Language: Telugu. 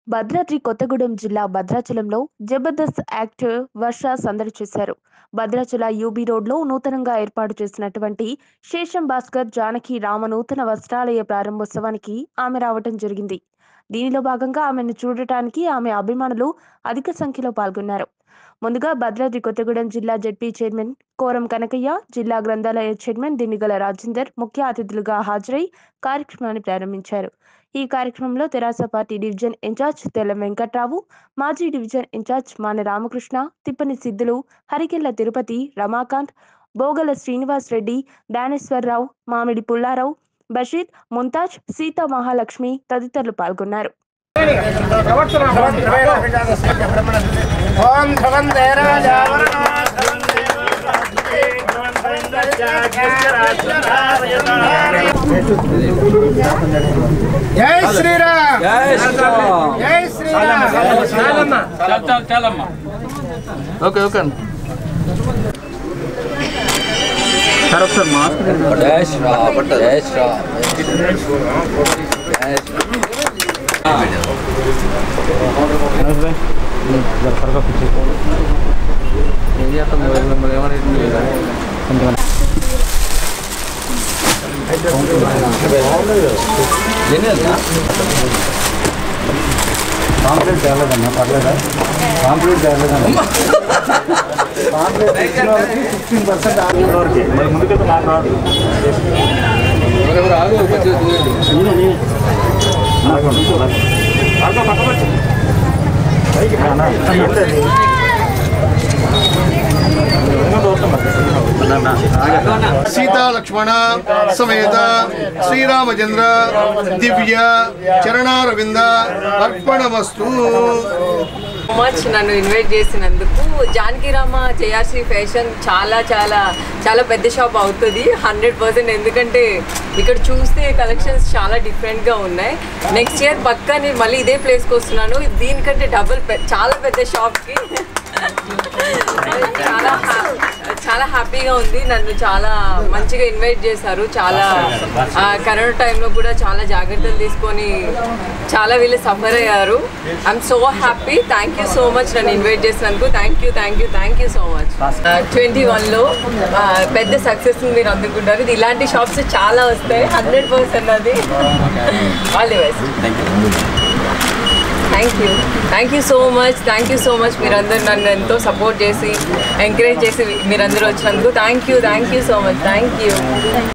భద్రాద్రి కొత్తగూడెం జిల్లా భద్రాచలంలో జబర్దస్త్ యాక్టర్ వర్ష సందడి చేశారు భద్రాచల యూబీ రోడ్లో నూతనంగా ఏర్పాటు చేసినటువంటి శేషం భాస్కర్ జానకి రామ నూతన వస్త్రాలయ ప్రారంభోత్సవానికి ఆమె రావటం జరిగింది దీనిలో భాగంగా ఆమెను చూడటానికి ఆమె అభిమానులు అధిక సంఖ్యలో పాల్గొన్నారు ముందుగా భద్రాద్రి కొత్తగూడెం జిల్లా జడ్పీ చైర్మన్ కోరం కనకయ్య జిల్లా గ్రంథాలయ చైర్మన్ దినిగల రాజేందర్ ముఖ్య అతిథులుగా హాజరై కార్యక్రమాన్ని ప్రారంభించారు ఈ కార్యక్రమంలో తెరాస party division incharge Tellam Venkatrao మాజీ డివిజన్ ఇన్ఛార్జ్ మాన రామకృష్ణ తిప్పని సిద్ధులు హరికెళ్ల తిరుపతి రమాకాంత్ బోగల శ్రీనివాస్ రెడ్డి దానేశ్వరరావు మామిడి పుల్లారావు బషీర్ ముంతాజ్ సీతా మహాలక్ష్మి తదితరులు పాల్గొన్నారు ఓం ధ్రువందే రాజా జై శ్రీరామ్ జై శ్రీరామ్ జై శ్రీరామ్ ఓకే ఓకే సార్ ఒకసారి మాస్క్ జై శ్రీరామ్ జై శ్రీరామ్ జై కాంప్లీట్ చేయలేదన్నా పర్లేదా కాంప్లీట్ చేయలేదన్నా కాంప్లీట్ ఇచ్చిన వాళ్ళకి ఫిఫ్టీన్ పర్సెంట్ వరకు మరి ముందుకైతే నాకు రాదు ఎవరెవరు ఆగు కొంచెం దూరండి. సీతా లక్ష్మణ సమేత శ్రీరామచంద్ర దివ్య చరణారవింద అర్పణమస్తు మచ్ నన్ను ఇన్వైట్ చేసినందుకు జానకిరామ జయాశ్రీ ఫ్యాషన్ చాలా చాలా చాలా పెద్ద షాప్ అవుతుంది హండ్రెడ్ పర్సెంట్ ఎందుకంటే ఇక్కడ చూస్తే కలెక్షన్స్ చాలా డిఫరెంట్గా ఉన్నాయి నెక్స్ట్ ఇయర్ పక్కా నేను మళ్ళీ ఇదే ప్లేస్కి వస్తున్నాను దీనికంటే డబుల్ చాలా పెద్ద షాప్కి చాలా హ్యా- చాలా హ్యాపీగా ఉంది నన్ను చాలా మంచిగా ఇన్వైట్ చేశారు చాలా ఆ, కరోనా టైంలో కూడా చాలా జాగ్రత్తలు తీసుకొని చాలా వీళ్ళు సఫర్ అయ్యారు I'm so happy thank you so much నన్ను ఇన్వైట్ చేసినందుకు thank you thank you thank you so much twenty వన్లో పెద్ద సక్సెస్ మీరు అందుకుంటారు ఇది ఇలాంటి షాప్స్ చాలా వస్తాయి హండ్రెడ్ పర్సెంట్ అది all the best thank you thank you so much thank you so much మీరందరూ నన్ను ఎంతో సపోర్ట్ చేసి ఎంకరేజ్ చేసి మీరందరూ వచ్చినందుకు thank you thank you so much thank you